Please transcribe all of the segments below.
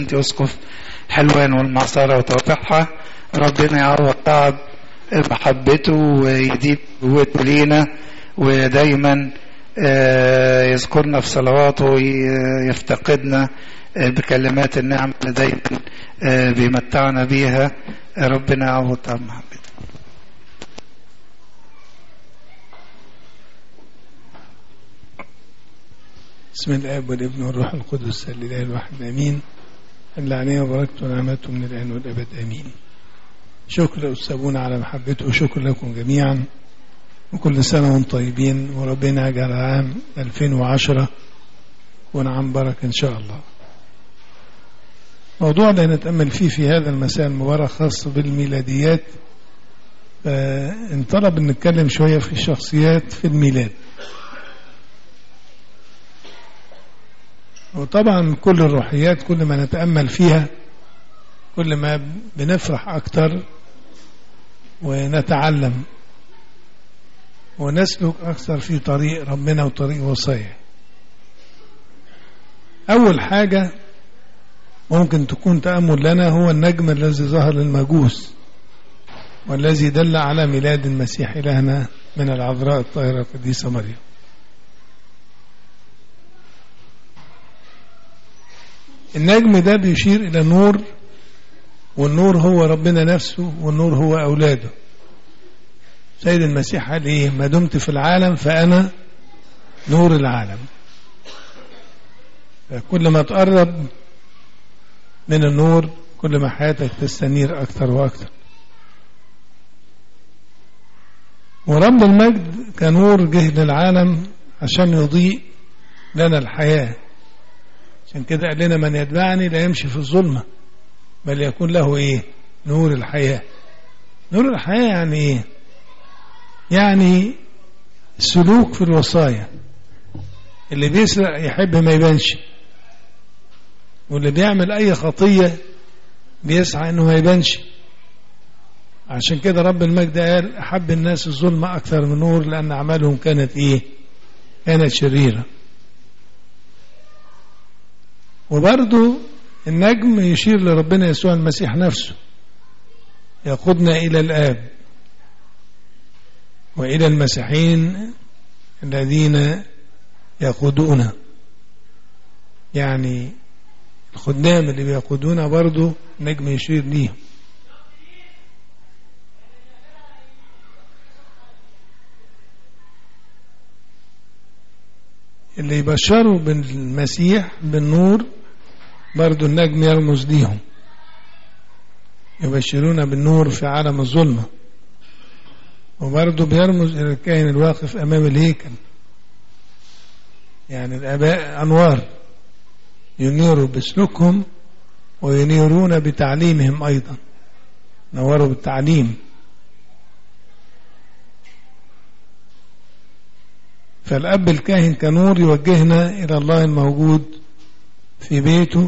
انت اسقف حلوان والمعصرة وتوقعها ربنا يعوض تعب محبته ويديم قوته لينا ودايما يذكرنا في صلواته ويفتقدنا بكلمات النعم اللي دايما بيمتعنا بيها ربنا يعوض تعب محبته بسم الاب والابن والروح القدس الاله الواحد امين اللي علينا وبركته ونعمته من الان والابد امين شكر أستاذنا على محبته وشكر لكم جميعا وكل سنة وانتم طيبين وربنا يجعل عام 2010 يكون عام بركة إن شاء الله موضوع اللي نتأمل فيه في هذا المساء المبارك خاص بالميلاديات انطلب ان نتكلم شوية في الشخصيات في الميلاد وطبعا كل الروحيات كل ما نتأمل فيها كل ما بنفرح أكتر ونتعلم ونسلك أكثر في طريق ربنا وطريق وصايا أول حاجة ممكن تكون تأمل لنا هو النجم الذي ظهر للمجوس والذي دل على ميلاد المسيح إلهنا من العذراء الطاهرة القديسة مريم النجم ده بيشير إلى نور والنور هو ربنا نفسه والنور هو أولاده سيد المسيح قال إيه ما دمت في العالم فأنا نور العالم كل ما تقرب من النور كل ما حياتك تستنير أكثر وأكثر ورب المجد كنور جه للعالم عشان يضيء لنا الحياة عشان كده قال لنا من يتبعني لا يمشي في الظلمة بل يكون له ايه نور الحياة نور الحياة يعني ايه يعني سلوك في الوصايا اللي بيسرق يحب ما يبانش واللي بيعمل اي خطية بيسعى انه ما يبانش عشان كده رب المجد قال احب الناس الظلم اكثر من نور لان اعمالهم كانت ايه كانت شريرة وبرضه النجم يشير لربنا يسوع المسيح نفسه يقودنا إلى الآب وإلى المسيحيين الذين يقودون يعني الخدام اللي بيقودونا برضه نجم يشير ليهم اللي يبشروا بالمسيح بالنور برضو النجم يرمز ليهم يبشرون بالنور في عالم الظلمة وبرضو بيرمز إلى الكائن الواقف أمام الهيكل يعني الآباء أنوار ينيروا بسلوكهم وينيرون بتعليمهم أيضا نوروا بالتعليم فالأب الكاهن كنور يوجهنا إلى الله الموجود في بيته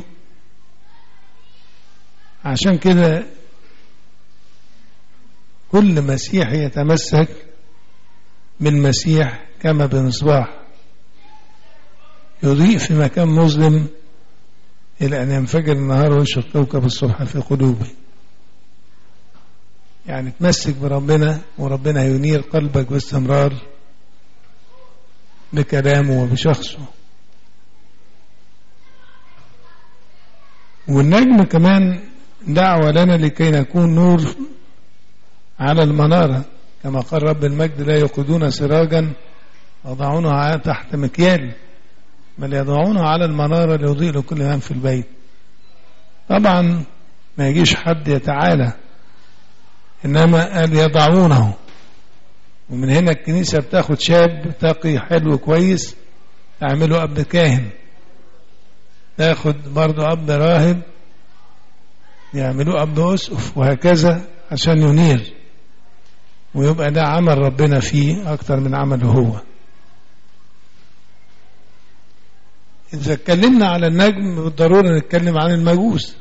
عشان كده كل مسيح يتمسك بالمسيح كما بمصباح يضيء في مكان مظلم إلى أن ينفجر النهار ويشرق كوكب الصبح في قلوبه يعني تمسك بربنا وربنا ينير قلبك باستمرار بكلامه وبشخصه والنجم كمان دعوة لنا لكي نكون نور على المنارة كما قال رب المجد لا يقودون سراجا يضعونها تحت مكيال بل يضعونها على المنارة ليضيء لكل من في البيت طبعا ما يجيش حد يتعالى إنما قال يضعونه ومن هنا الكنيسة بتاخد شاب تقي حلو كويس تعمله أب كاهن تاخد برضه أب راهب يعملوه أب أسقف وهكذا عشان ينير ويبقى ده عمل ربنا فيه أكتر من عمله هو إذا اتكلمنا على النجم بالضرورة نتكلم عن المجوس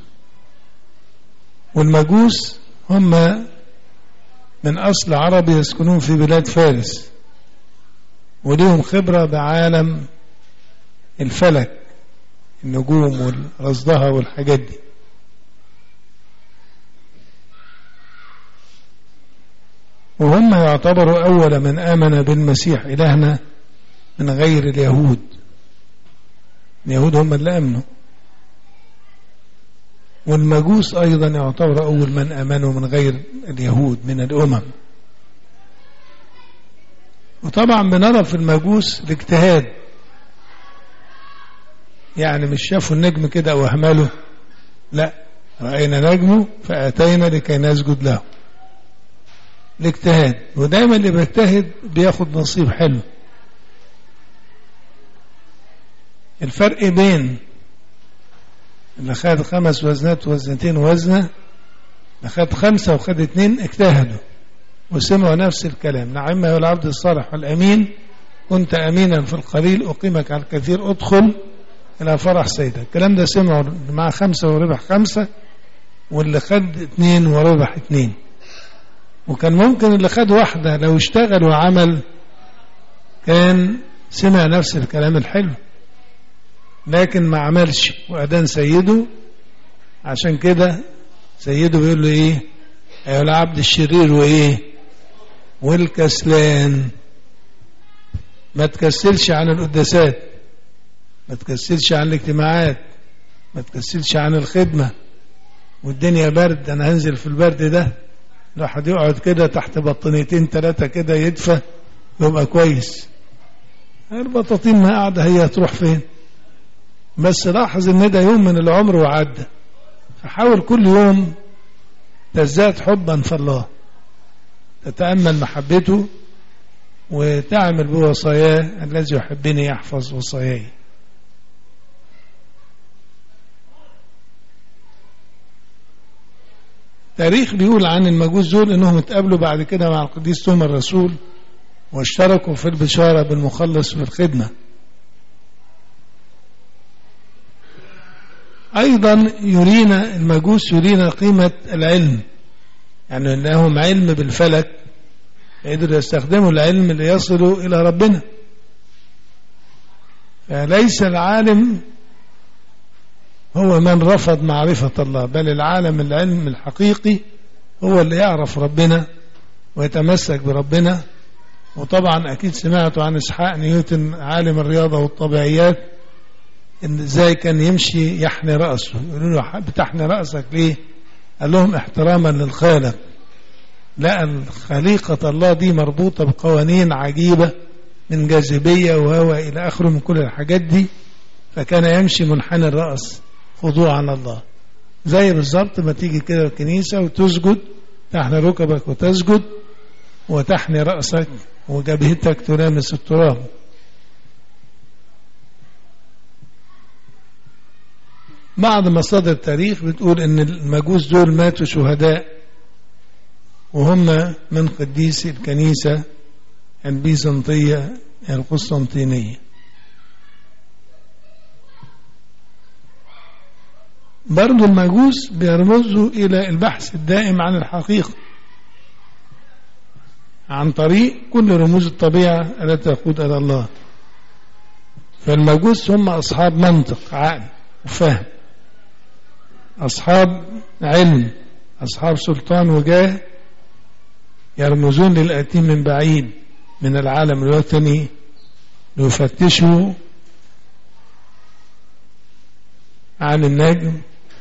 والمجوس هم من أصل عربي يسكنون في بلاد فارس وليهم خبرة بعالم الفلك النجوم ورصدها والحاجات دي وهم يعتبروا أول من آمن بالمسيح إلهنا من غير اليهود اليهود هم اللي آمنوا والمجوس أيضا يعتبر أول من آمنوا من غير اليهود من الأمم وطبعا بنرى في المجوس الاجتهاد يعني مش شافوا النجم كده وأهمله لا رأينا نجمه فأتينا لكي نسجد له الاجتهاد ودايما اللي بيجتهد بياخد نصيب حلو الفرق بين اللي خد خمس وزنات وزنتين وزنة اللي خد خمسة وخد اتنين اجتهدوا وسمعوا نفس الكلام نعم يا العبد الصالح والأمين كنت أمينا في القليل أقيمك على الكثير أدخل إلى فرح سيدك الكلام ده سمعوا مع خمسة وربح خمسة واللي خد اتنين وربح اتنين وكان ممكن اللي خد واحدة لو اشتغل وعمل كان سمع نفس الكلام الحلو لكن ما عملش وأدان سيده عشان كده سيده بيقول له ايه ايها العبد الشرير وايه والكسلان ما تكسلش عن القداسات ما تكسلش عن الاجتماعات ما تكسلش عن الخدمة والدنيا برد انا هنزل في البرد ده الواحد يقعد كده تحت بطانيتين ثلاثة كده يدفى يبقى كويس البطاطين ما قاعدة هي هتروح فين بس لاحظ ان ده يوم من العمر وعدى فحاول كل يوم تزداد حبا في الله تتأمل محبته وتعمل بوصاياه الذي يحبني يحفظ وصاياي تاريخ بيقول عن المجوس دول انهم اتقابلوا بعد كده مع القديس توما الرسول واشتركوا في البشارة بالمخلص والخدمة أيضا يرينا المجوس يرينا قيمة العلم يعني لهم علم بالفلك يقدروا يستخدموا العلم ليصلوا إلى ربنا فليس العالم هو من رفض معرفة الله بل العالم العلم الحقيقي هو اللي يعرف ربنا ويتمسك بربنا وطبعا أكيد سمعتوا عن إسحاق نيوتن عالم الرياضة والطبيعيات إن إزاي كان يمشي يحني رأسه يقولوا له بتحني رأسك ليه قال لهم احتراما للخالق لا خليقة الله دي مربوطة بقوانين عجيبة من جاذبية وهو إلى آخره من كل الحاجات دي فكان يمشي منحني الرأس خضوعا الله زي بالظبط ما تيجي كده الكنيسة وتسجد تحني ركبك وتسجد وتحني رأسك وجبهتك تلامس التراب بعض مصادر التاريخ بتقول ان المجوس دول ماتوا شهداء وهم من قديسي الكنيسة البيزنطية القسطنطينية برضو المجوس بيرمزوا إلى البحث الدائم عن الحقيقة عن طريق كل رموز الطبيعة التي تقود إلى الله فالمجوس هم أصحاب منطق عقل وفهم أصحاب علم أصحاب سلطان وجاه يرمزون للآتي من بعيد من العالم الوثني ليفتشوا عن النجم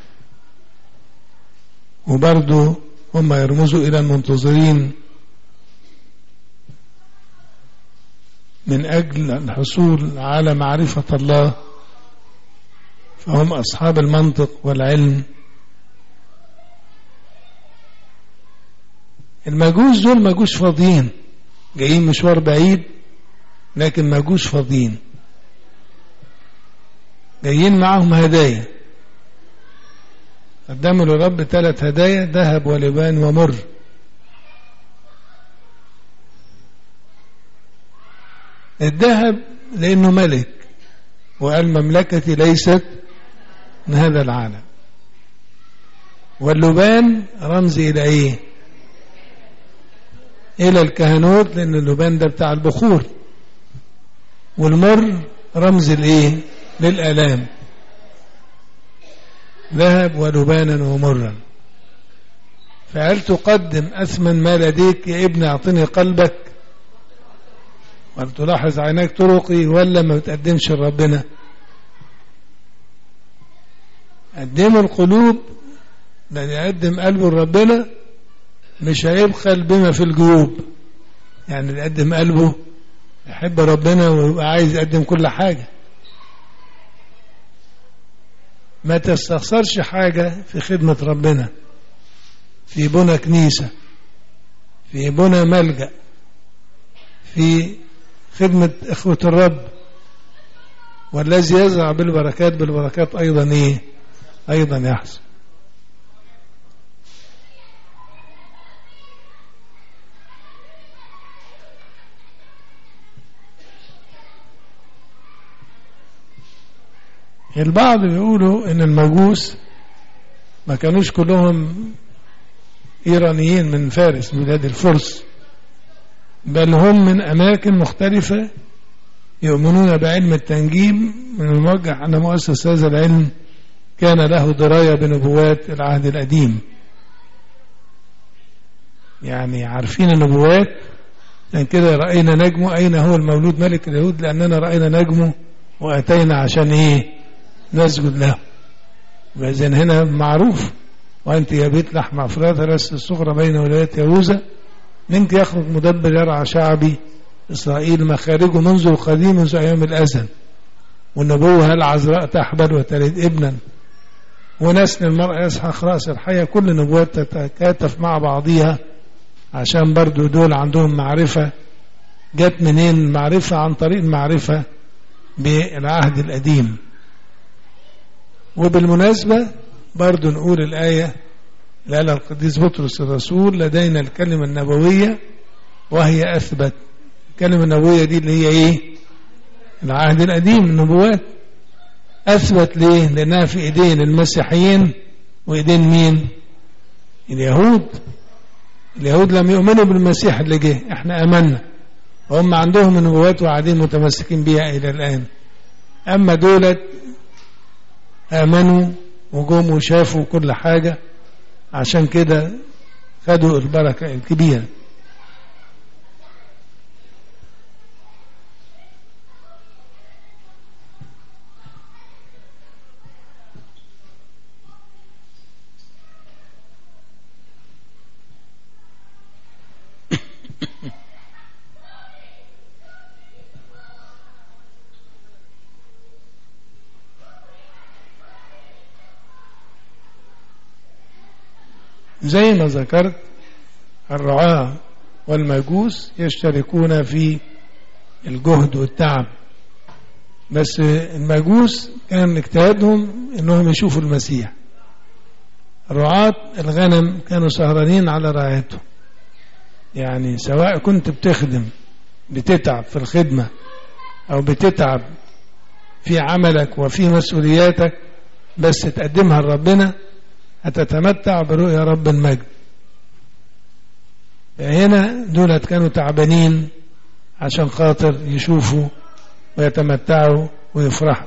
وبرضه هم يرمزوا إلى المنتظرين من أجل الحصول على معرفة الله فهم أصحاب المنطق والعلم المجوس دول مجوس فاضيين جايين مشوار بعيد لكن مجوس فاضيين جايين معهم هدايا قدموا للرب ثلاث هدايا ذهب ولبان ومر الذهب لأنه ملك وقال مملكتي ليست من هذا العالم واللبان رمز إلى إيه إلى الكهنوت لأن اللبان ده بتاع البخور والمر رمز الإيه للآلام ذهب ولبانا ومرا فهل تقدم أثمن ما لديك يا ابني أعطني قلبك وهل تلاحظ عيناك طرقي ولا ما بتقدمش لربنا قدموا القلوب لأن يقدم قلبه لربنا مش هيبخل بما في الجيوب يعني اللي يقدم قلبه يحب ربنا ويبقى عايز يقدم كل حاجة ما تستخسرش حاجة في خدمة ربنا في بنى كنيسة في بنى ملجأ في خدمة إخوة الرب والذي يزرع بالبركات بالبركات أيضا إيه أيضا يحصل البعض بيقولوا ان المجوس ما كانوش كلهم ايرانيين من فارس بلاد الفرس بل هم من اماكن مختلفة يؤمنون بعلم التنجيم من الموجه ان مؤسس هذا العلم كان له دراية بنبوات العهد القديم يعني عارفين النبوات عشان كده رأينا نجمه أين هو المولود ملك اليهود لأننا رأينا نجمه وأتينا عشان إيه نسجد له وإذن هنا معروف وأنت يا بيت لحم أفراد لست الصغرى بين ولايات يهوذا منك يخرج مدبر يرعى شعبي إسرائيل مخارجه منذ القديم منذ أيام الأزل والنبوة العذراء تحبل وتلد ابنا ونسل المرأة يسحق رأس الحية كل نبوات تتكاتف مع بعضيها عشان برضو دول عندهم معرفة جت منين المعرفة عن طريق المعرفة بالعهد القديم وبالمناسبة برضو نقول الآية اللي قالها القديس بطرس الرسول لدينا الكلمة النبوية وهي أثبت الكلمة النبوية دي اللي هي إيه العهد القديم النبوات أثبت ليه لأنها في إيدين المسيحيين وإيدين مين اليهود اليهود لم يؤمنوا بالمسيح اللي جه احنا أمنا وهم عندهم النبوات وقاعدين متمسكين بها إلى الآن أما دولت آمنوا وجم وشافوا كل حاجة عشان كده خدوا البركة الكبيرة زي ما ذكرت الرعاة والمجوس يشتركون في الجهد والتعب بس المجوس كان اجتهادهم انهم يشوفوا المسيح رعاة الغنم كانوا سهرانين على رعايته يعني سواء كنت بتخدم بتتعب في الخدمة او بتتعب في عملك وفي مسؤولياتك بس تقدمها لربنا هتتمتع برؤيا رب المجد هنا دولت كانوا تعبانين عشان خاطر يشوفوا ويتمتعوا ويفرحوا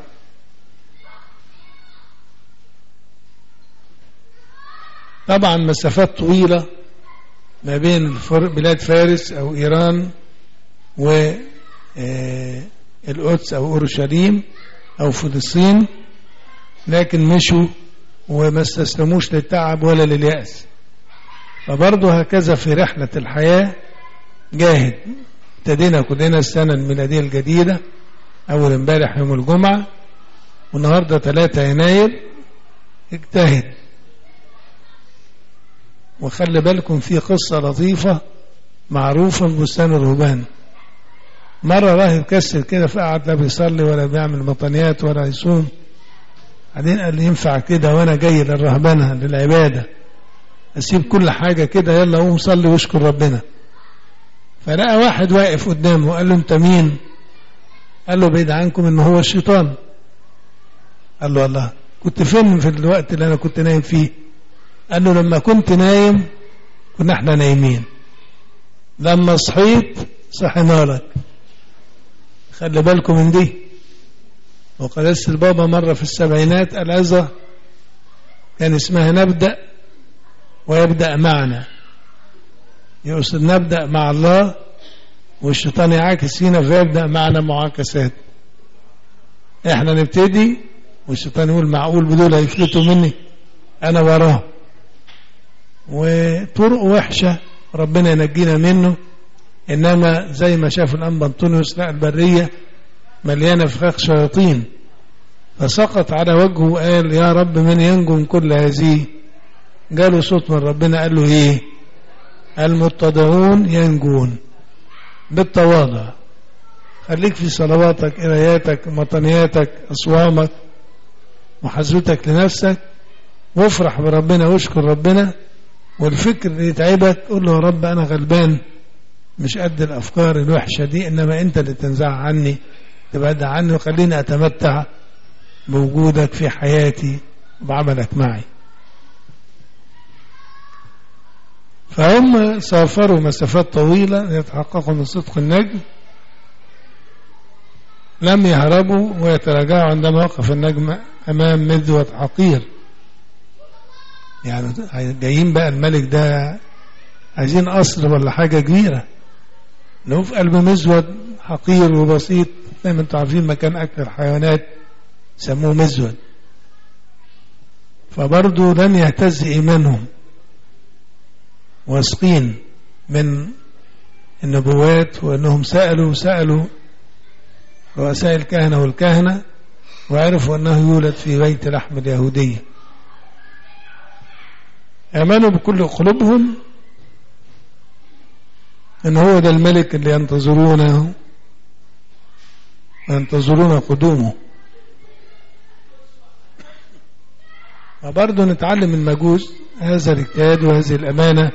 طبعا مسافات طويلة ما بين بلاد فارس أو إيران والقدس أو أورشليم أو فلسطين لكن مشوا وما استسلموش للتعب ولا لليأس فبرضه هكذا في رحلة الحياة جاهد ابتدينا كلنا السنة الميلادية الجديدة أول امبارح يوم الجمعة والنهاردة 3 يناير اجتهد وخلي بالكم في قصة لطيفة معروفة في بستان الرهبان مرة راهب كسر كده فقعد لا بيصلي ولا بيعمل بطانيات ولا يصوم بعدين قال لي ينفع كده وانا جاي للرهبنه للعباده اسيب كل حاجه كده يلا قوم صلي واشكر ربنا فلقى واحد واقف قدامه وقال له انت مين قال له بعيد عنكم ان هو الشيطان قال له الله كنت فين في الوقت اللي انا كنت نايم فيه قال له لما كنت نايم كنا احنا نايمين لما صحيت صحينا لك خلي بالكم من دي وقداسة البابا مرة في السبعينات قال عظة كان اسمها نبدأ ويبدأ معنا يقصد نبدأ مع الله والشيطان يعاكس فينا فيبدأ معنا معاكسات احنا نبتدي والشيطان يقول معقول بدول هيفلتوا مني انا وراه وطرق وحشة ربنا ينجينا منه انما زي ما شاف الانبا انطونيوس لا البرية مليانة فخاخ شياطين فسقط على وجهه وقال يا رب من ينجو من كل هذه جاله صوت من ربنا قال له ايه المتضعون ينجون بالتواضع خليك في صلواتك قراياتك مطنياتك اصوامك محاسبتك لنفسك وافرح بربنا واشكر ربنا والفكر اللي يتعبك قول له يا رب انا غلبان مش قد الافكار الوحشه دي انما انت اللي تنزعها عني تبعد عني وخليني اتمتع بوجودك في حياتي وبعملك معي فهم سافروا مسافات طويلة ليتحققوا من صدق النجم لم يهربوا ويتراجعوا عندما وقف النجم أمام مذوة حقير يعني جايين بقى الملك ده عايزين قصر ولا حاجة كبيرة لو في قلب مزود حقير وبسيط زي ما انتم عارفين مكان أكل الحيوانات سموه مزود فبرضه لن يهتز إيمانهم واثقين من النبوات وأنهم سألوا سألوا رؤساء الكهنة والكهنة وعرفوا أنه يولد في بيت لحم اليهودية آمنوا بكل قلوبهم أن هو ده الملك اللي ينتظرونه وينتظرون قدومه فبرضه نتعلم المجوس هذا الاجتهاد وهذه الأمانة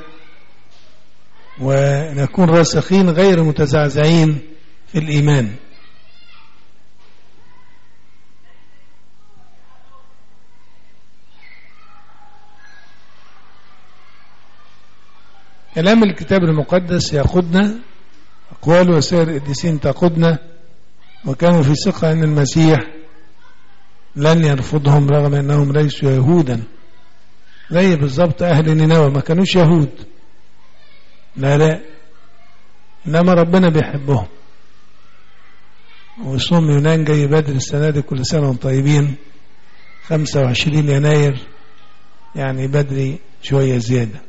ونكون راسخين غير متزعزعين في الإيمان كلام الكتاب المقدس يقودنا أقوال وسائر القديسين تقودنا وكانوا في ثقة أن المسيح لن يرفضهم رغم أنهم ليسوا يهودا زي بالظبط أهل نينوى ما كانوش يهود لا لا إنما ربنا بيحبهم وصوم يونان جاي بدر السنة دي كل سنة وانتم طيبين 25 يناير يعني بدري شوية زيادة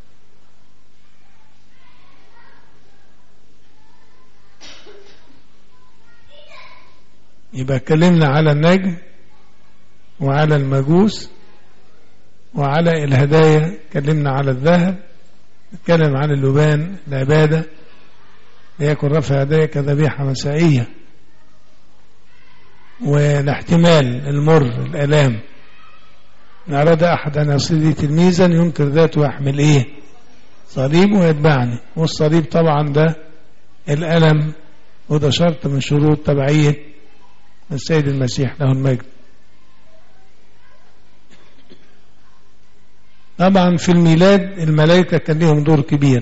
يبقى اتكلمنا على النجم وعلى المجوس وعلى الهدايا اتكلمنا على الذهب نتكلم عن اللبان العبادة ليكن رفع هدايا كذبيحة مسائية والاحتمال المر الآلام إن أراد أحد أن يصير لي تلميذا ينكر ذاته ويحمل إيه صليب ويتبعني والصليب طبعا ده الألم وده شرط من شروط تبعية السيد المسيح له المجد طبعا في الميلاد الملائكة كان لهم دور كبير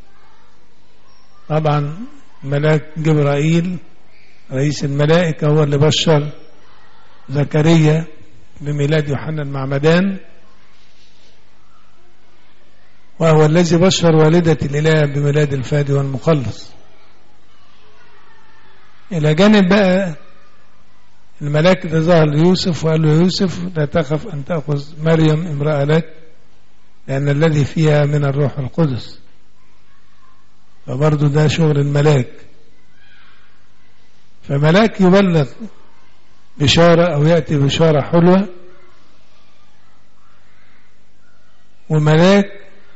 طبعا ملاك جبرائيل رئيس الملائكة هو اللي بشر زكريا بميلاد يوحنا المعمدان وهو الذي بشر والدة الإله بميلاد الفادي والمخلص إلى جانب بقى الملاك اللي ظهر ليوسف وقال له يوسف لا تخف أن تأخذ مريم امرأة لك لأن الذي فيها من الروح القدس فبرضه ده شغل الملاك فملاك يبلغ بشارة أو يأتي بشارة حلوة وملاك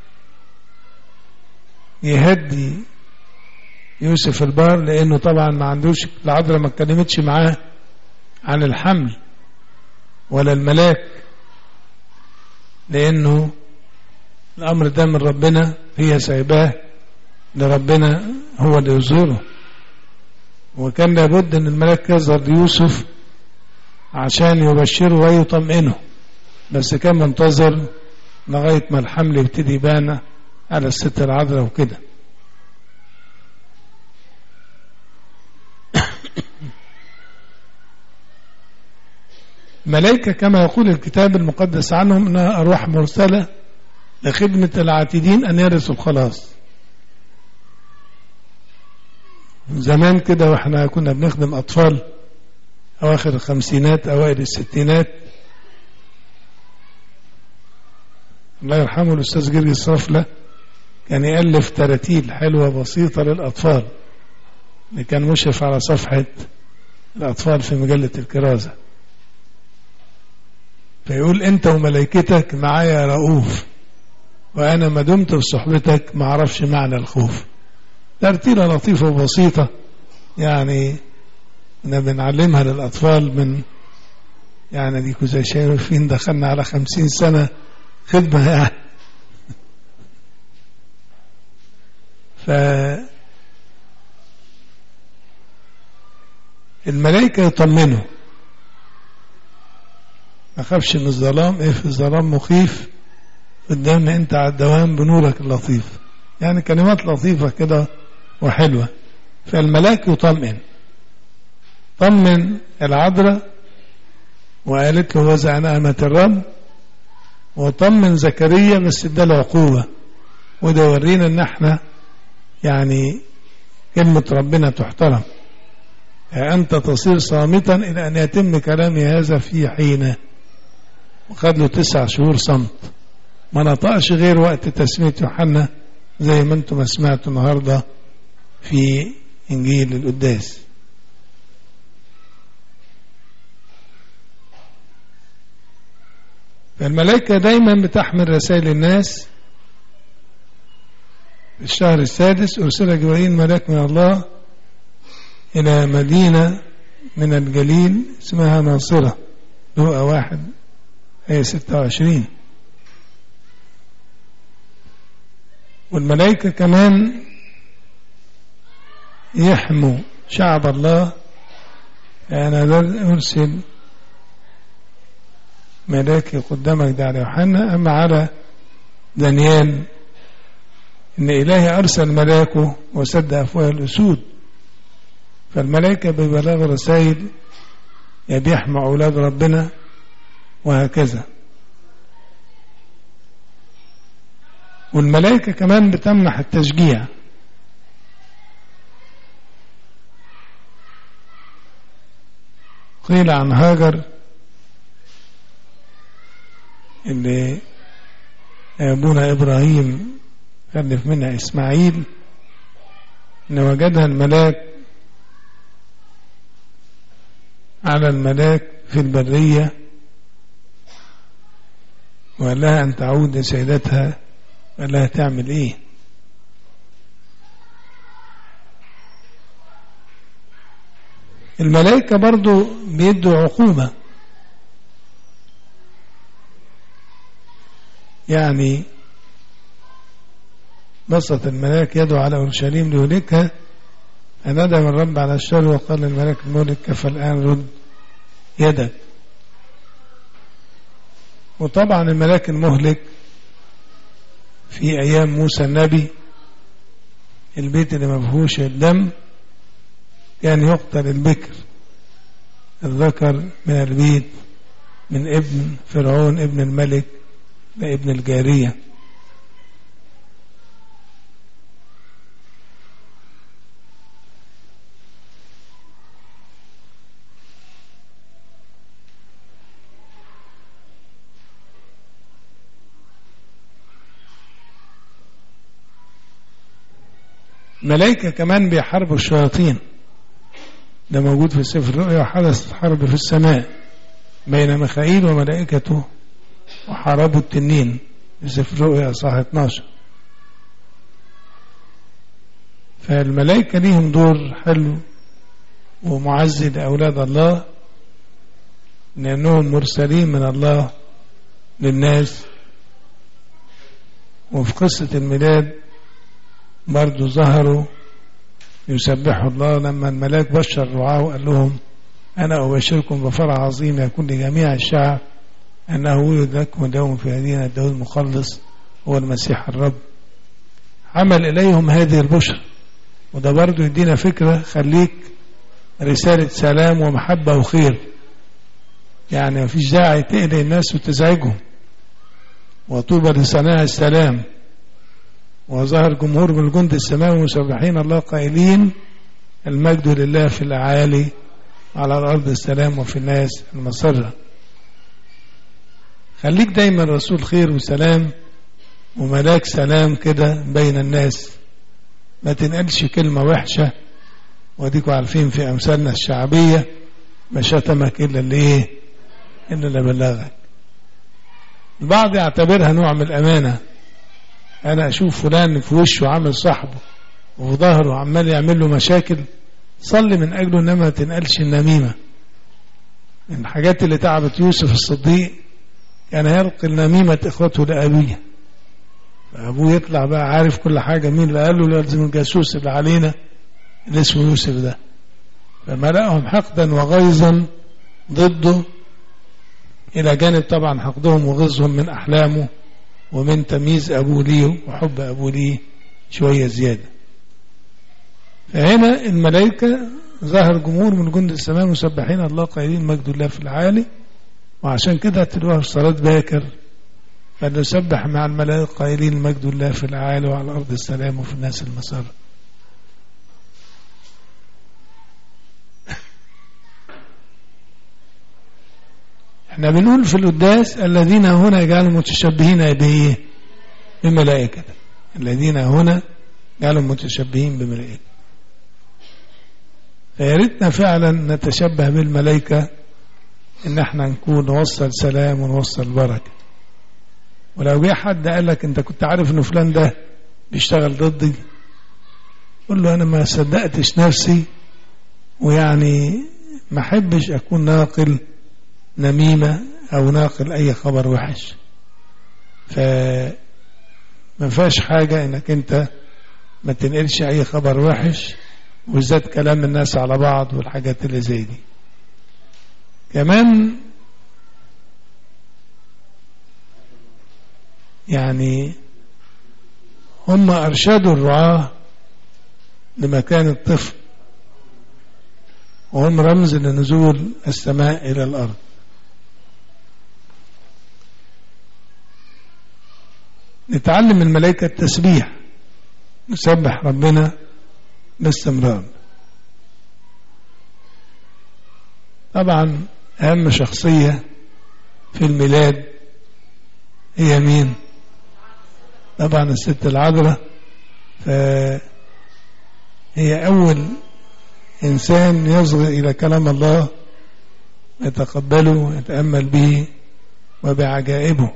يهدي يوسف البار لأنه طبعا ما عندوش العذراء ما اتكلمتش معاه عن الحمل ولا الملاك لأنه الأمر ده من ربنا هي سايباه لربنا هو اللي يظهره وكان لابد أن الملاك يظهر ليوسف عشان يبشره ويطمئنه بس كان منتظر لغاية ما الحمل يبتدي يبان على الست العذراء وكده ملائكة كما يقول الكتاب المقدس عنهم أنها أرواح مرسلة لخدمة العاتدين أن يرثوا الخلاص زمان كده واحنا كنا بنخدم أطفال أواخر الخمسينات أوائل الستينات الله يرحمه الأستاذ جرجي الصفلة كان يألف تراتيل حلوة بسيطة للأطفال اللي كان مشرف على صفحة الأطفال في مجلة الكرازة فيقول أنت وملائكتك معايا رؤوف وأنا ما دمت في صحبتك ما أعرفش معنى الخوف ترتيلة لطيفة وبسيطة يعني كنا بنعلمها للأطفال من يعني ديكوا زي شايفين دخلنا على خمسين سنة خدمة يعني ف الملائكة يطمنوا ما خافش من الظلام ايه في الظلام مخيف قدامنا انت على الدوام بنورك اللطيف يعني كلمات لطيفة كده وحلوة فالملاك يطمئن طمن العذراء وقالت له وزع نعمة الرب وطمن زكريا بس اداله عقوبة وده يورينا ان احنا يعني كلمة ربنا تحترم أنت تصير صامتا إلى أن يتم كلامي هذا في حينه وخد له تسع شهور صمت ما نطقش غير وقت تسمية يوحنا زي ما انتم سمعتوا النهارده في إنجيل القداس فالملائكة دايما بتحمل رسائل الناس في الشهر السادس أرسل جبريل ملاك من الله إلى مدينة من الجليل اسمها ناصرة لوقا واحد آية ستة وعشرين والملائكة كمان يحموا شعب الله أنا أرسل ملاكي قدامك ده على يوحنا أما على دانيال إن إلهي أرسل ملاكه وسد أفواه الأسود فالملائكة ببلاغ رسائل يا بيحمى أولاد ربنا وهكذا والملائكة كمان بتمنح التشجيع قيل عن هاجر اللي أبونا إبراهيم خلف منها إسماعيل إن وجدها الملاك على الملاك في البرية وقال لها أن تعود لسيدتها قال لها تعمل إيه الملائكة برضو بيدوا عقوبة يعني بسط الملاك يده على أورشليم ليهلكها فندم الرب على الشر وقال للملك المولك كفى الآن رد يدك وطبعا الملاك المهلك في أيام موسى النبي البيت اللي ما فيهوش الدم كان يقتل البكر الذكر من البيت من ابن فرعون ابن الملك لابن الجارية ملائكة كمان بيحاربوا الشياطين ده موجود في سفر الرؤيا وحدث حرب في السماء بين ميخائيل وملائكته وحاربوا التنين في سفر الرؤيا صح 12 فالملائكة ليهم دور حلو ومعزي لأولاد الله لأنهم مرسلين من الله للناس وفي قصة الميلاد برضو ظهروا يسبحوا الله لما الملاك بشر الرعاة وقال لهم أنا أبشركم بفرح عظيم يكون لجميع الشعب أنه ولد لكم اليوم في مدينة داود المخلص هو المسيح الرب عمل إليهم هذه البشر وده برضو يدينا فكرة خليك رسالة سلام ومحبة وخير يعني مفيش داعي تقلق الناس وتزعجهم وطوبى لصناع السلام وظهر جمهور من الجند السماوي مسبحين الله قائلين المجد لله في الأعالي على الأرض السلام وفي الناس المسرة خليك دايما رسول خير وسلام وملاك سلام كده بين الناس ما تنقلش كلمة وحشة وديكوا عارفين في أمثالنا الشعبية ما شتمك إلا اللي إيه إلا اللي بلغك البعض يعتبرها نوع من الأمانة أنا أشوف فلان في وشه عامل صاحبه وفي ظهره عمال يعمل له مشاكل صلي من أجله إنما ما تنقلش النميمة من الحاجات اللي تعبت يوسف الصديق كان يلقي النميمة إخوته لأبيه فأبوه يطلع بقى عارف كل حاجة مين اللي قال له لازم الجاسوس اللي علينا اللي اسمه يوسف ده فملأهم حقدا وغيظا ضده إلى جانب طبعا حقدهم وغيظهم من أحلامه ومن تمييز أبوه ليه وحب أبوه ليه شوية زيادة فهنا الملائكة ظهر جمهور من جند السماء مسبحين الله قائلين مجد الله في العالي وعشان كده تلوها في صلاة باكر فنسبح مع الملائكة قائلين مجد الله في العالي وعلى الأرض السلام وفي الناس المسار احنا بنقول في القداس الذين هنا جعلوا متشبهين بايه بملائكة الذين هنا جعلوا متشبهين بملائكة فيا ريتنا فعلا نتشبه بالملائكة ان احنا نكون نوصل سلام ونوصل بركة ولو جه حد قال لك انت كنت عارف ان فلان ده بيشتغل ضدي قول له انا ما صدقتش نفسي ويعني ما احبش اكون ناقل نميمة او ناقل اي خبر وحش فما فيهاش حاجة انك انت ما تنقلش اي خبر وحش وبالذات كلام الناس على بعض والحاجات اللي زي دي كمان يعني هم أرشدوا الرعاة لمكان الطفل وهم رمز لنزول السماء إلى الأرض نتعلم الملائكة التسبيح نسبح ربنا باستمرار طبعا أهم شخصية في الميلاد هي مين طبعا الست العذراء فهي أول إنسان يصغي إلى كلام الله يتقبله ويتأمل به وبعجائبه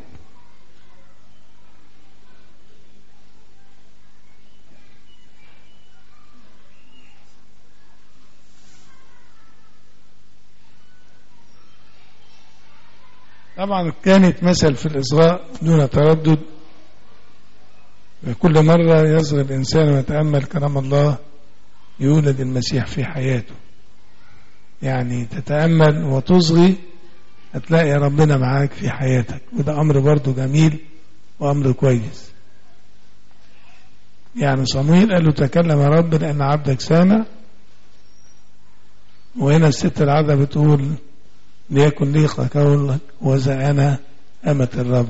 طبعا كانت مثل في الإصغاء دون تردد كل مرة يصغي الإنسان ويتأمل كلام الله يولد المسيح في حياته يعني تتأمل وتصغي هتلاقي ربنا معاك في حياتك وده أمر برضو جميل وأمر كويس يعني صمويل قال له تكلم يا رب لأن عبدك سامع وهنا الست العادة بتقول ليكن لي قولك وذا أنا أمة الرب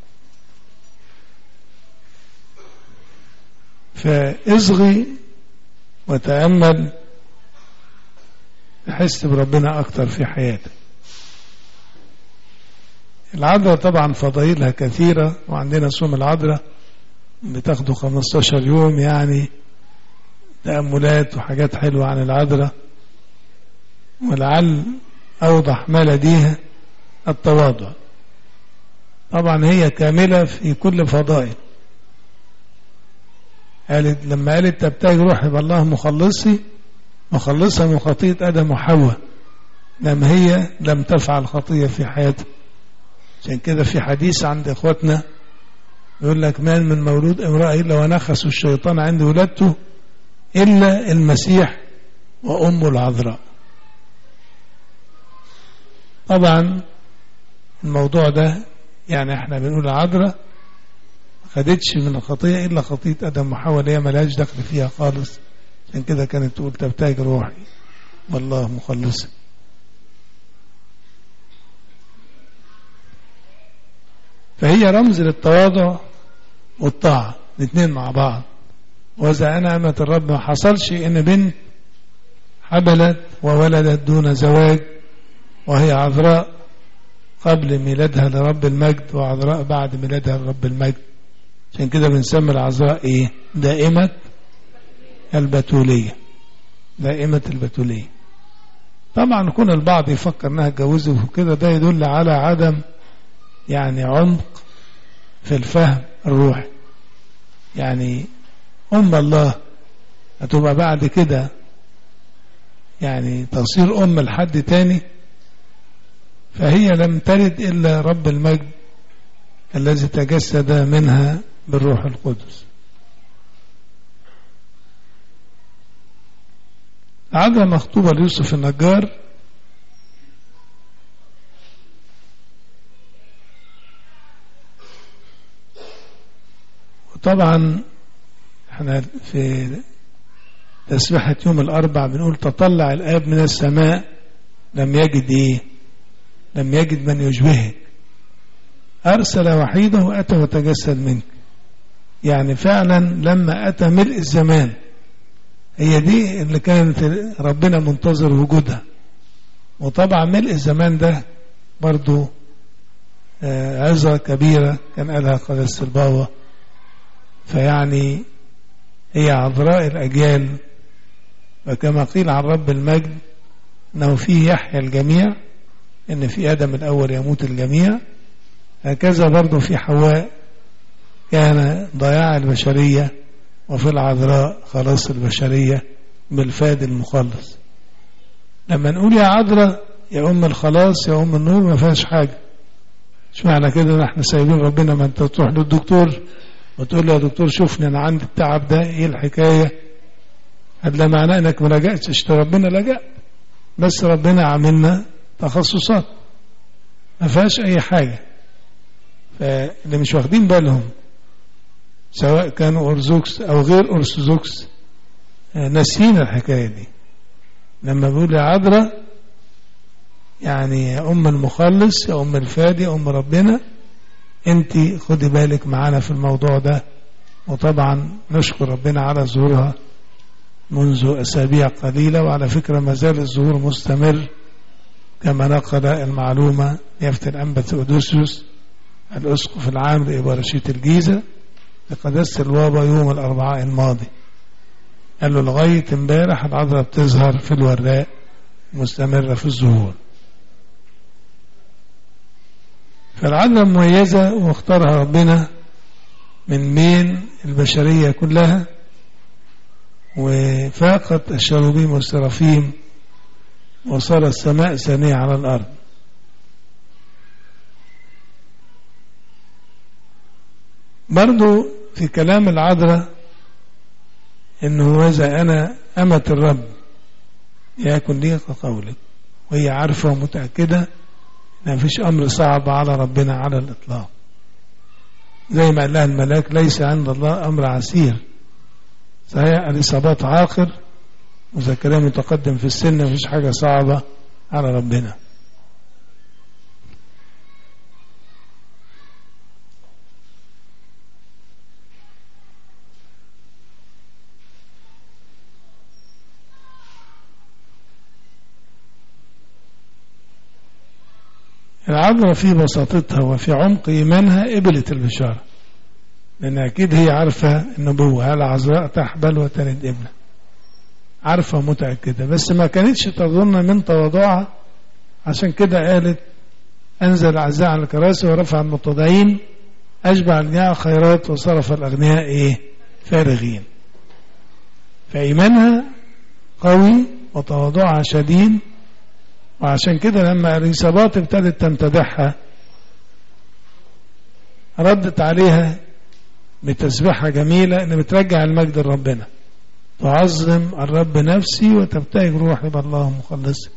فاصغي وتأمل تحس بربنا أكتر في حياتك العذراء طبعا فضائلها كثيرة وعندنا صوم العذراء بتاخده 15 يوم يعني تأملات وحاجات حلوة عن العذراء ولعل أوضح ما لديها التواضع طبعا هي كاملة في كل فضائل قالت لما قالت تبتغي روحي بالله مخلصي مخلصها من خطية آدم وحواء لما هي لم تفعل خطية في حياتها عشان كده في حديث عند إخواتنا يقول لك ما من مولود امرأة إلا ونخس الشيطان عند ولادته إلا المسيح وأمه العذراء طبعا الموضوع ده يعني احنا بنقول العذراء خدتش من الخطية إلا خطية آدم وحواء اللي هي ملهاش دخل فيها خالص عشان كده كانت تقول تبتهج روحي والله مخلص فهي رمز للتواضع والطاعة الاثنين مع بعض وإذا أنا أمة الرب ما حصلش إن بنت حبلت وولدت دون زواج وهي عذراء قبل ميلادها لرب المجد وعذراء بعد ميلادها لرب المجد عشان كده بنسمي العذراء ايه دائمة البتولية دائمة البتولية طبعا يكون البعض يفكر انها اتجوزت وكده ده يدل على عدم يعني عمق في الفهم الروحي يعني أم الله هتبقى بعد كده يعني تصير أم لحد تاني فهي لم ترد إلا رب المجد الذي تجسد منها بالروح القدس عادة مخطوبة ليوسف النجار وطبعا احنا في تسبحة يوم الأربع بنقول تطلع الآب من السماء لم يجد إيه لم يجد من يشبهك أرسل وحيده وأتى وتجسد منك يعني فعلا لما أتى ملء الزمان هي دي اللي كانت ربنا منتظر وجودها وطبعا ملء الزمان ده برضو عظة كبيرة كان قالها قدس البابا فيعني هي عذراء الأجيال وكما قيل عن رب المجد أنه فيه يحيى الجميع إن في آدم الأول يموت الجميع هكذا برضو في حواء كان ضياع البشرية وفي العذراء خلاص البشرية بالفاد المخلص لما نقول يا عذراء يا أم الخلاص يا أم النور ما فيهاش حاجة مش معنى كده احنا سايبين ربنا ما انت تروح للدكتور وتقول له يا دكتور شوفني انا عندي التعب ده ايه الحكايه هذا معناه انك ما لجأتش ربنا لجأ بس ربنا عاملنا تخصصات ما فيهاش اي حاجه فاللي مش واخدين بالهم سواء كانوا ارثوذكس او غير ارثوذكس ناسيين الحكايه دي لما بيقول يا عذراء يعني يا ام المخلص يا ام الفادي يا ام ربنا انت خدي بالك معانا في الموضوع ده وطبعا نشكر ربنا على ظهورها منذ أسابيع قليلة وعلى فكرة ما زال الظهور مستمر كما نقل المعلومة يفتي الأنبت أودوسيوس الأسقف العام لإبارشية الجيزة لقداسة الوابا يوم الأربعاء الماضي قال له لغاية امبارح العذراء بتظهر في الوراق مستمرة في الظهور فالعذراء مميزة واختارها ربنا من بين البشرية كلها وفاقت الشروبيم والسرافيم وصار السماء ثانية على الأرض برضو في كلام العذراء انه اذا انا امة الرب يكن لي كقولك وهي عارفة ومتأكدة ما فيش أمر صعب على ربنا على الإطلاق زي ما قال لها الملاك ليس عند الله أمر عسير صحيح الإصابات عاقر وزكريا متقدم في السن مفيش حاجة صعبة على ربنا العذراء في بساطتها وفي عمق إيمانها قبلت البشارة لأن أكيد هي عارفة النبوة هل عذراء تحبل وتلد ابنه عارفة متأكدة بس ما كانتش تظن من تواضعها عشان كده قالت أنزل الأعزاء على الكراسي ورفع المتضعين أشبع الجميع خيرات وصرف الأغنياء إيه فارغين فإيمانها قوي وتواضعها شديد وعشان كده لما الإصابات ابتدت تمتدحها ردت عليها بتسبيحة جميلة إن بترجع المجد لربنا تعظم الرب نفسي وتبتهج روحي بالله مخلص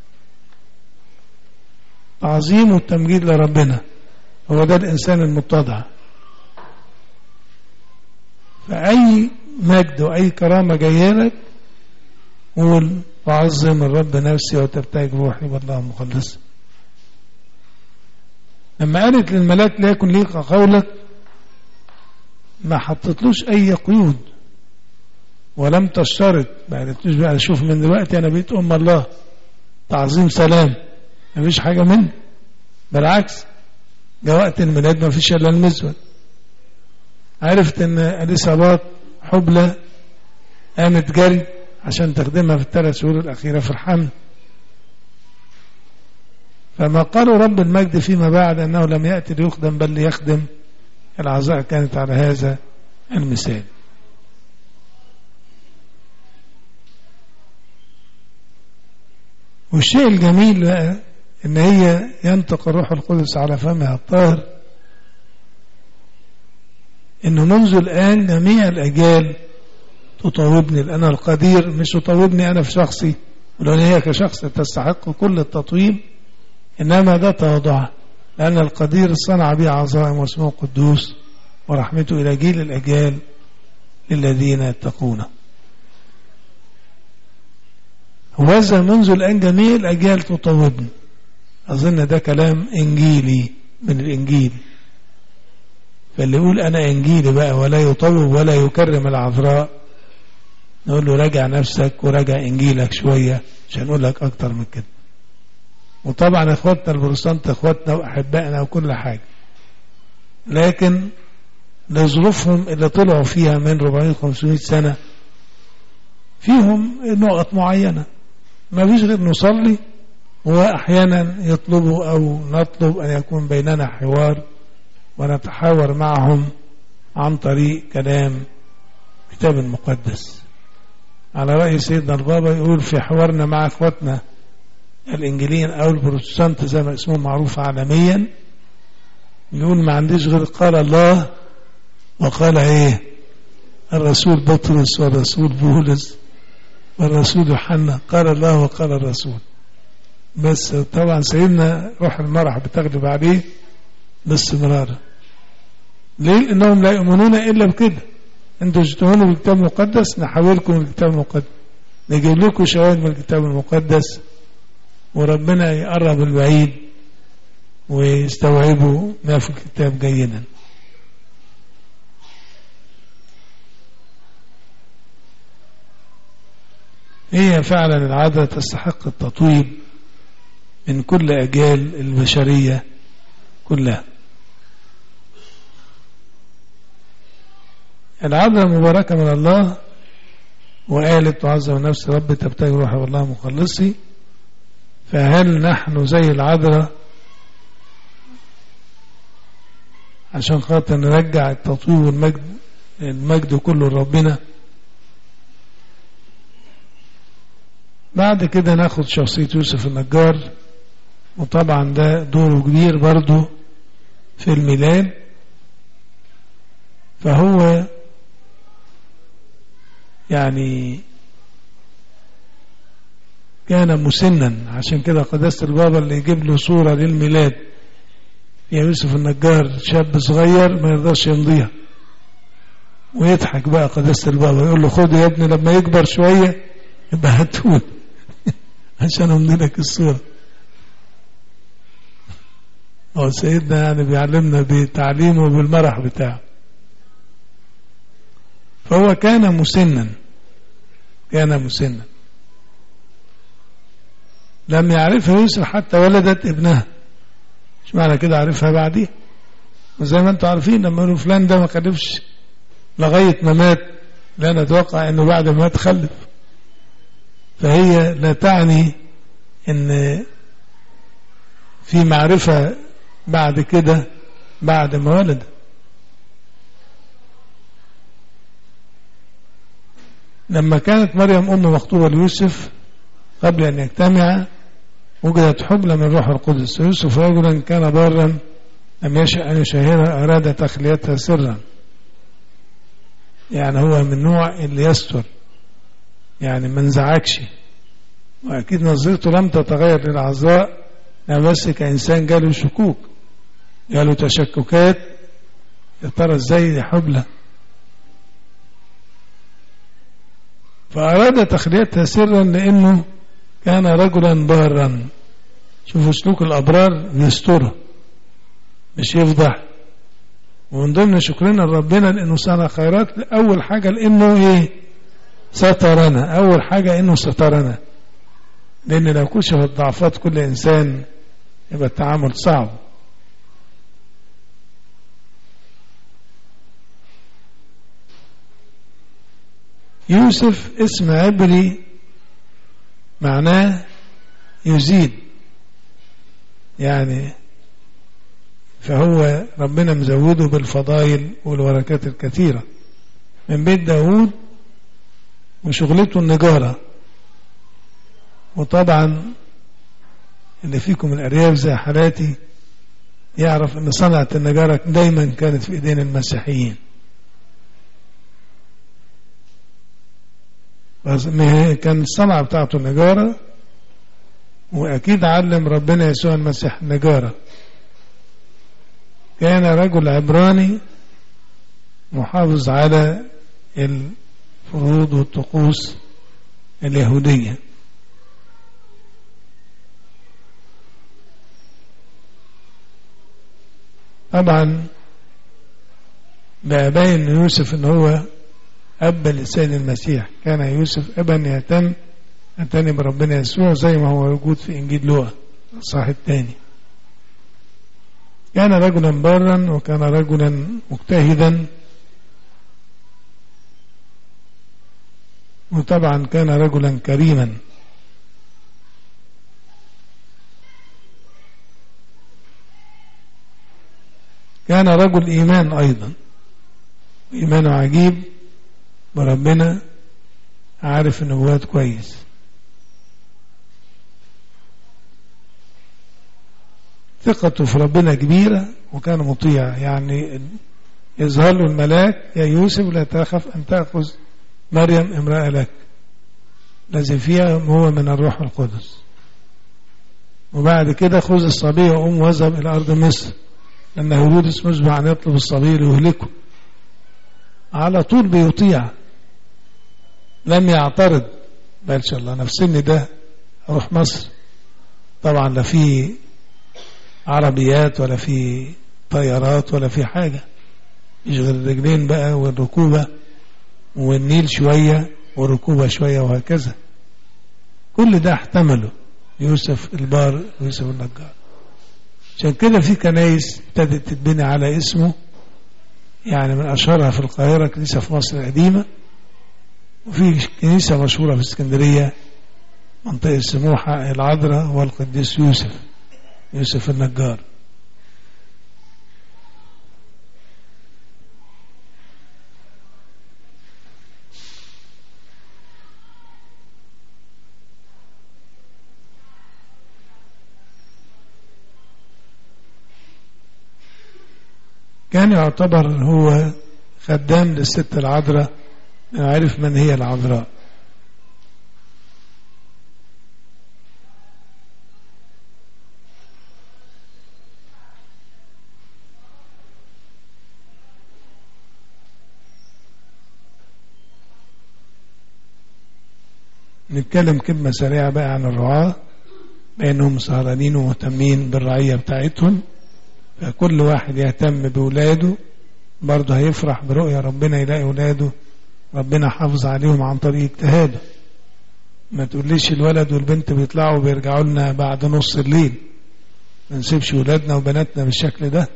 تعظيم والتمجيد لربنا هو ده الإنسان المتضع فأي مجد وأي كرامة جاية لك قول تعظم الرب نفسي وتبتهج روحي بالله مخلص لما قالت للملاك لا يكن ليك قولك ما حطتلوش اي قيود ولم تشترط ما قالتلوش بقى شوف من دلوقتي انا بقيت ام الله تعظيم سلام ما فيش حاجه منه بالعكس جاء وقت الميلاد ما فيش الا المزود عرفت ان اليسابات حبلى قامت جري عشان تخدمها في الثلاث شهور الاخيره في الحمل فما قالوا رب المجد فيما بعد انه لم ياتي ليخدم بل ليخدم العذراء كانت على هذا المثال والشيء الجميل بقى ان هي ينطق الروح القدس على فمها الطاهر انه منذ الان جميع الاجيال تطوبني لان القدير مش تطوبني انا في شخصي ولو هي كشخص تستحق كل التطويب انما ده تواضعها لان القدير صنع بي عظائم واسمه قدوس ورحمته الى جيل الاجيال للذين يتقونه وهذا منذ الآن جميع الأجيال تطوبني أظن ده كلام إنجيلي من الإنجيل فاللي يقول أنا إنجيلي بقى ولا يطوب ولا يكرم العذراء نقول له راجع نفسك وراجع إنجيلك شوية عشان نقول لك أكتر من كده وطبعا إخواتنا البروتستانت إخواتنا وأحبائنا وكل حاجة لكن لظروفهم اللي طلعوا فيها من 400 500 سنة فيهم نقط معينة ما فيش غير نصلي وأحيانا يطلبوا أو نطلب أن يكون بيننا حوار ونتحاور معهم عن طريق كلام كتاب المقدس على رأي سيدنا البابا يقول في حوارنا مع اخواتنا الانجيليين او البروتستانت زي ما اسمهم معروف عالميا يقول ما عنديش غير قال الله وقال ايه الرسول بطرس والرسول بولس والرسول يوحنا قال الله وقال الرسول بس طبعا سيدنا روح المرح بتغلب عليه باستمرار ليه لانهم لا يؤمنون الا بكده انتوا تؤمنوا بالكتاب المقدس نحاولكم بالكتاب المقدس نجيب لكم شواهد من الكتاب المقدس وربنا يقرب البعيد ويستوعبوا ما في الكتاب جيدا هي فعلا العادة تستحق التطويب من كل أجيال البشرية كلها العادة المباركة من الله وقالت تعظم نفس رب تبتغي روحي والله مخلصي فهل نحن زي العذراء عشان خاطر نرجع التطوير والمجد المجد كله لربنا بعد كده ناخد شخصية يوسف النجار وطبعا ده دوره كبير برضه في الميلاد فهو يعني كان مسنا عشان كده قداسة البابا اللي يجيب له صورة للميلاد يا يوسف النجار شاب صغير ما يرضاش يمضيها ويضحك بقى قداسة البابا يقول له خد يا ابني لما يكبر شوية يبقى هاتون عشان امضي لك الصورة هو سيدنا يعني بيعلمنا بتعليمه بالمرح بتاعه فهو كان مسنا كان مسنا لم يعرفها يوسف حتى ولدت ابنها مش معنى كده عرفها بعديه وزي ما انتم عارفين لما يقولوا فلان ده ما خلفش لغاية ما مات لا نتوقع انه بعد ما مات خلف فهي لا تعني ان في معرفة بعد كده بعد ما ولد لما كانت مريم أم مخطوبة ليوسف قبل أن يجتمع وجدت حبلى من روح القدس يوسف رجلا كان بارا لم يشأ أن يشهرها أراد تخليتها سرا يعني هو من نوع اللي يستر يعني ما انزعجش وأكيد نظرته لم تتغير للعذراء لا بس كإنسان جاله شكوك جاله تشككات يا ترى ازاي حبلى فأراد تخليتها سرا لأنه كان رجلا بارا شوفوا سلوك الأبرار يسترها مش يفضح ومن ضمن شكرنا لربنا لانه صنع خيرات اول حاجه لانه ايه سترنا اول حاجه انه سترنا لان لو كشفت ضعفات كل انسان يبقى التعامل صعب يوسف اسم عبري معناه يزيد يعني فهو ربنا مزوده بالفضائل والبركات الكثيرة من بيت داود وشغلته النجارة وطبعا اللي فيكم الأرياف زي حالاتي يعرف ان صنعة النجارة دايما كانت في ايدين المسيحيين بس كان الصنعة بتاعته النجارة وأكيد علم ربنا يسوع المسيح النجارة كان رجل عبراني محافظ على الفروض والطقوس اليهودية طبعا بقى باين يوسف ان هو أب لسيد المسيح كان يوسف أبا يهتم اعتني بربنا يسوع زي ما هو موجود في إنجيل لوقا الصح الثاني كان رجلا بارا وكان رجلا مجتهدا وطبعا كان رجلا كريما كان رجل إيمان أيضا إيمانه عجيب وربنا عارف النبوات كويس ثقته في ربنا كبيرة وكان مطيع يعني يظهر له الملاك يا يوسف لا تخف أن تأخذ مريم امرأة لك الذي فيها هو من الروح القدس وبعد كده خذ الصبي وأم واذهب إلى أرض مصر لأن هيرودس مسبع أن يطلب الصبي ليهلكه على طول بيطيع لم يعترض بل ان شاء الله انا في السن ده اروح مصر طبعا لا في عربيات ولا في طيارات ولا في حاجة يشغل الرجلين بقى والركوبة والنيل شوية والركوبة شوية وهكذا كل ده احتمله يوسف البار ويوسف النجار عشان كده في كنايس ابتدت تتبني على اسمه يعني من أشهرها في القاهرة كنيسة في مصر القديمة وفي كنيسة مشهورة في اسكندرية منطقة سموحة العذراء والقديس يوسف يوسف النجار كان يعتبر هو خدام للست العذراء عرف من هي العذراء نتكلم كلمة سريعة بقى عن الرعاة بأنهم سهرانين ومهتمين بالرعية بتاعتهم فكل واحد يهتم بولاده برضه هيفرح برؤية ربنا يلاقي ولاده ربنا حافظ عليهم عن طريق اجتهاده ما تقوليش الولد والبنت بيطلعوا وبيرجعوا لنا بعد نص الليل ما نسيبش ولادنا وبناتنا بالشكل ده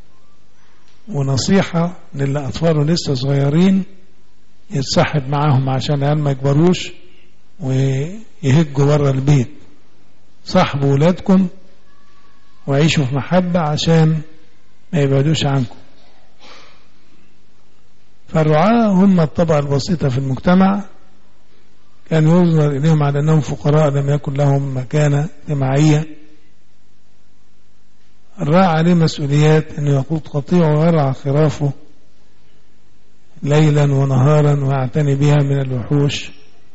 ونصيحة للي أطفاله لسه صغيرين يتصاحب معاهم عشان العيال ما يكبروش ويهجوا بره البيت صاحبوا ولادكم وعيشوا في محبة عشان ما يبعدوش عنكم فالرعاة هم الطبقة البسيطة في المجتمع كان ينظر إليهم على أنهم فقراء لم يكن لهم مكانة اجتماعية الراعي عليه مسؤوليات أنه يقود قطيعه ويرعى خرافه ليلا ونهارا ويعتني بها من الوحوش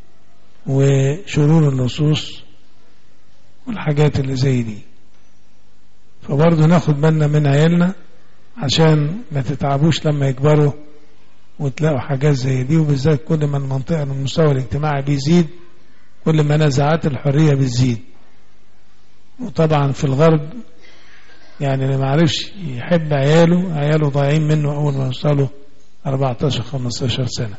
وشرور اللصوص والحاجات اللي زي دي فبرضه ناخد بالنا من عيالنا عشان ما تتعبوش لما يكبروا وتلاقوا حاجات زي دي وبالذات كل ما المنطقة المستوى الاجتماعي بيزيد كل ما نزعات الحرية بتزيد وطبعا في الغرب يعني اللي معرفش يحب عياله عياله ضايعين منه أول ما يوصلوا 14 15 سنة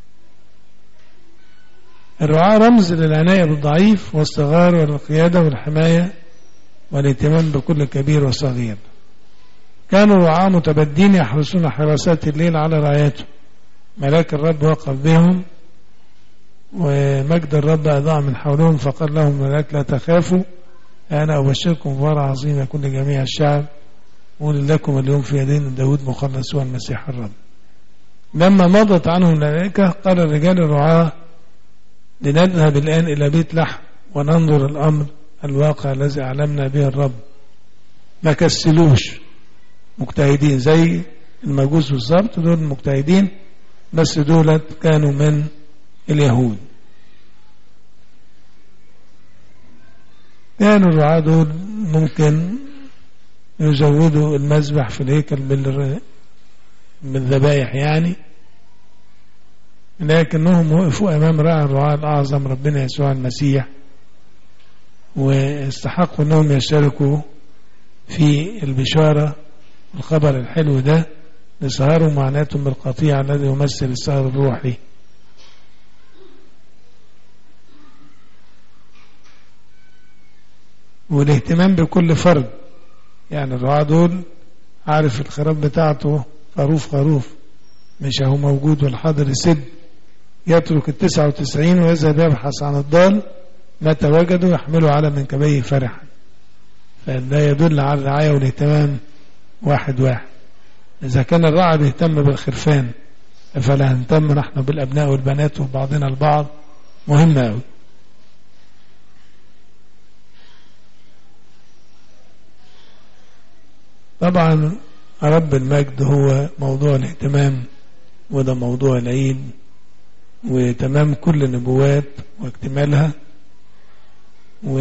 الرعاة رمز للعناية بالضعيف والصغار والقيادة والحماية والاهتمام بكل كبير وصغير كانوا رعاة متبدين يحرسون حراسات الليل على رعايته ملاك الرب وقف بهم ومجد الرب أضاع من حولهم فقال لهم الملاك لا تخافوا أنا أبشركم بفرع عظيم يكون لجميع الشعب قول لكم اليوم في يدين داود مخلص هو المسيح الرب لما مضت عنهم الملائكة قال الرجال الرعاة لنذهب الآن إلى بيت لحم وننظر الأمر الواقع الذي أعلمنا به الرب ما كسلوش مجتهدين زي المجوس بالظبط دول مجتهدين بس دولت كانوا من اليهود كانوا الرعاة دول ممكن يزودوا المذبح في الهيكل بال- بالذبائح يعني لكنهم وقفوا أمام راعي الرعاة الأعظم ربنا يسوع المسيح واستحقوا أنهم يشاركوا في البشارة الخبر الحلو ده لسهروا معاناتهم بالقطيع الذي يمثل السهر الروحي والاهتمام بكل فرد يعني الرعاة دول عارف الخراب بتاعته خروف خروف مش هو موجود والحاضر يسد يترك التسعة وتسعين ويذهب يبحث عن الضال متى وجده يحمله على منكبيه فرحا فده يدل على الرعاية والاهتمام واحد واحد إذا كان الراعي بيهتم بالخرفان فلا نهتم نحن بالأبناء والبنات وبعضنا البعض مهمة أوي طبعا رب المجد هو موضوع الاهتمام وده موضوع العيد وتمام كل النبوات واكتمالها و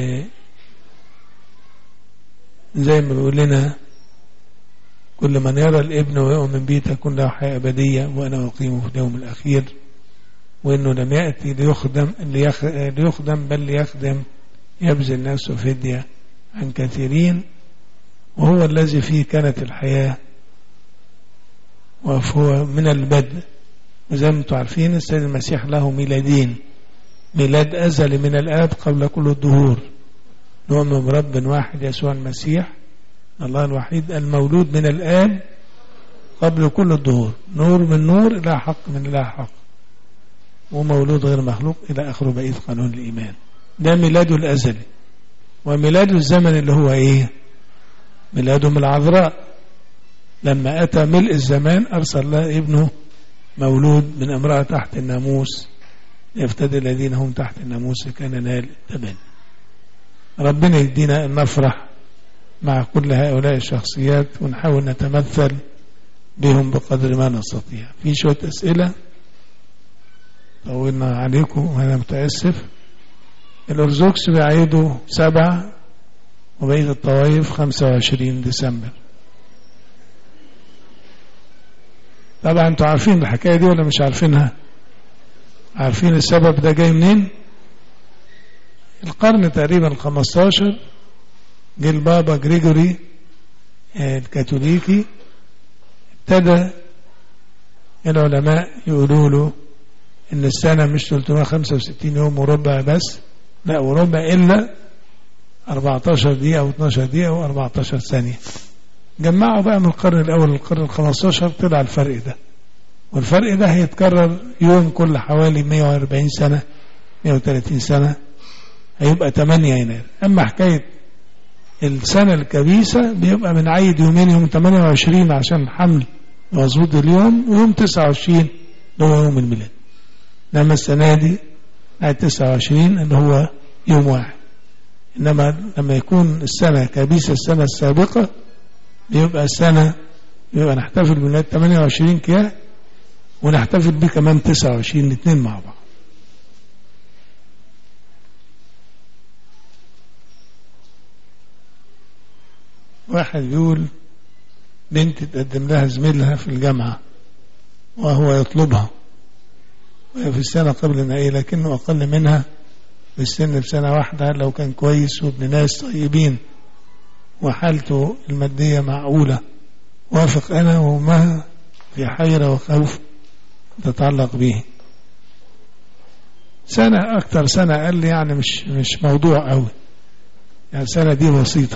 زي ما بيقول لنا كل من يرى الابن ويؤمن به تكون له حياة أبدية وأنا أقيمه في اليوم الأخير وإنه لم يأتي ليخدم ليخ... ليخدم بل ليخدم يبذل نفسه فدية عن كثيرين وهو الذي فيه كانت الحياة وهو من البدء وزي ما انتم عارفين السيد المسيح له ميلادين ميلاد أزلي من الآب قبل كل الدهور نؤمن برب واحد يسوع المسيح الله الوحيد المولود من الآب قبل كل الدهور نور من نور إلى حق من إلى حق ومولود غير مخلوق إلى آخره بقية قانون الإيمان ده ميلاده الأزلي وميلاده الزمن اللي هو إيه ميلاده من العذراء لما أتى ملء الزمان أرسل له ابنه مولود من امرأة تحت الناموس يفتدي الذين هم تحت الناموس كان نال التبني ربنا يدينا أن نفرح مع كل هؤلاء الشخصيات ونحاول نتمثل بهم بقدر ما نستطيع في شوية أسئلة طولنا عليكم وأنا متأسف الأرثوذكس بيعيدوا سبعة وبقية الطوائف 25 ديسمبر طبعا انتوا عارفين الحكاية دي ولا مش عارفينها عارفين السبب ده جاي منين القرن تقريبا الخمستاشر جه البابا جريجوري الكاثوليكي ابتدى العلماء يقولوا له ان السنة مش 365 يوم وربع بس لا وربع الا 14 دقيقة او 12 دقيقة او 14 ثانية جمعوا بقى من القرن الاول للقرن ال 15 طلع الفرق ده والفرق ده هيتكرر يوم كل حوالي 140 سنة 130 سنة هيبقى 8 يناير اما حكاية السنة الكبيسة بيبقى من عيد يومين يوم 28 عشان حمل مظبوط اليوم ويوم 29 اللي هو يوم الميلاد انما السنة دي عيد 29 اللي هو يوم واحد انما لما يكون السنة كبيسة السنة السابقة بيبقى السنة بيبقى نحتفل بميلاد 28 كده ونحتفل بيه كمان 29 الاثنين مع بعض واحد بيقول بنت تقدم لها زميلها في الجامعة وهو يطلبها وهي في السنة قبل النهائية لكنه أقل منها في السن بسنة واحدة لو كان كويس وابن ناس طيبين وحالته المادية معقولة وافق أنا وما في حيرة وخوف تتعلق به سنة أكتر سنة قال لي يعني مش مش موضوع قوي يعني سنة دي بسيطة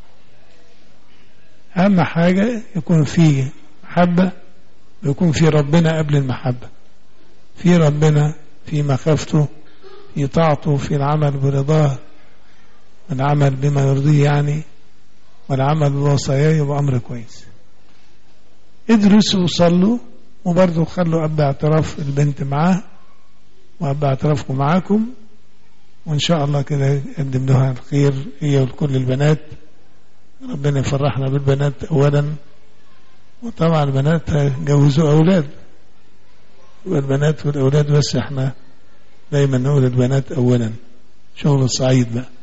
أهم حاجة يكون في محبة ويكون في ربنا قبل المحبة في ربنا في مخافته في طاعته في العمل برضاه والعمل بما يرضيه يعني والعمل بوصاياه يبقى أمر كويس ادرسوا وصلوا وبرضه خلوا أب اعتراف البنت معاه وأب اعترافكم معاكم وإن شاء الله كده يقدم لها الخير هي ولكل البنات ربنا يفرحنا بالبنات أولا وطبعا البنات هيجوزوا أولاد والبنات والأولاد بس احنا دايما نقول البنات أولا شغل الصعيد بقى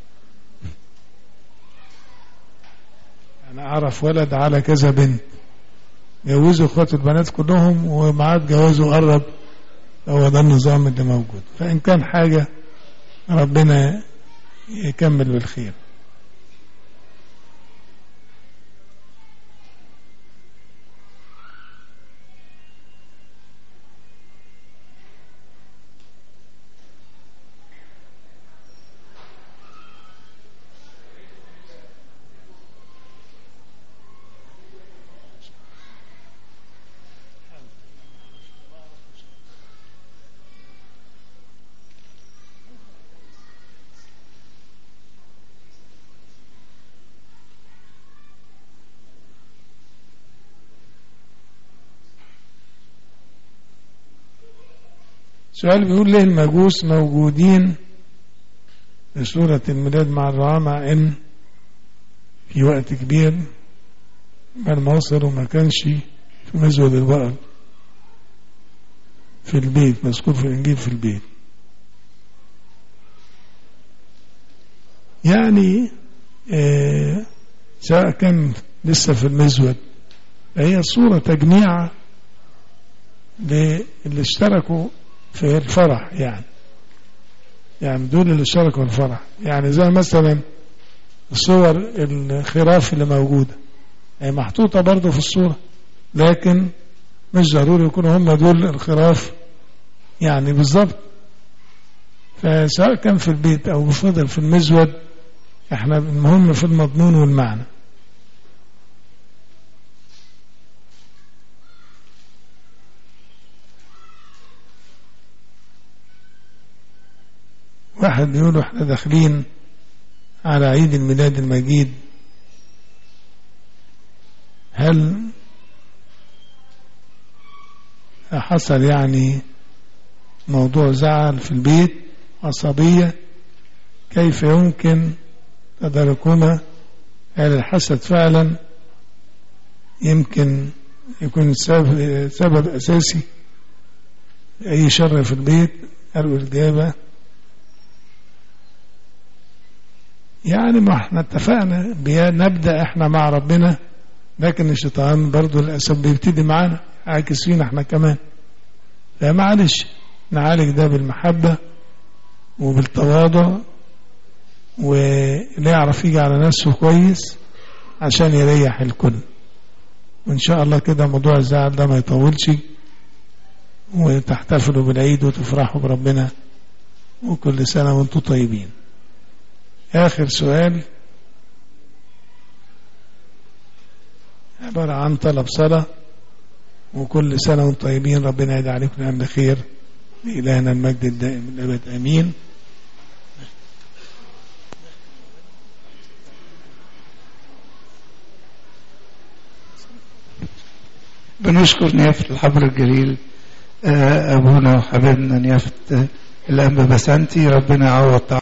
أنا أعرف ولد على كذا بنت جوزوا اخواته البنات كلهم ومعاد جوازه قرب هو ده النظام اللي موجود فإن كان حاجة ربنا يكمل بالخير سؤال بيقول ليه المجوس موجودين في سورة الميلاد مع الرعاة مع ان في وقت كبير بعد ما وصلوا ما كانش في مزود البقر في البيت مذكور في الانجيل في البيت يعني آه سواء كان لسه في المزود هي صورة تجميع للي اشتركوا في الفرح يعني يعني دول اللي شاركوا الفرح يعني زي مثلا صور الخراف اللي موجودة هي يعني محطوطة برضه في الصورة لكن مش ضروري يكونوا هم دول الخراف يعني بالظبط فسواء كان في البيت أو بفضل في المزود احنا المهم في المضمون والمعنى واحد بيقولوا احنا داخلين على عيد الميلاد المجيد هل حصل يعني موضوع زعل في البيت عصبية كيف يمكن تداركهما هل الحسد فعلا يمكن يكون سبب, سبب أساسي أي شر في البيت قالوا الإجابة يعني ما احنا اتفقنا نبدأ احنا مع ربنا لكن الشيطان برضه للأسف بيبتدي معانا عاكس فينا احنا كمان فمعلش نعالج ده بالمحبة وبالتواضع واللي يعرف يجي على نفسه كويس عشان يريح الكل وإن شاء الله كده موضوع الزعل ده ما يطولش وتحتفلوا بالعيد وتفرحوا بربنا وكل سنة وانتم طيبين آخر سؤال عبارة عن طلب صلاة وكل سنة وانتم طيبين ربنا يدعي عليكم نعم بخير لإلهنا المجد الدائم الأبد أمين بنشكر نيافة الحبر الجليل أبونا وحبيبنا نيافة الأنبا بسنتي ربنا يعوض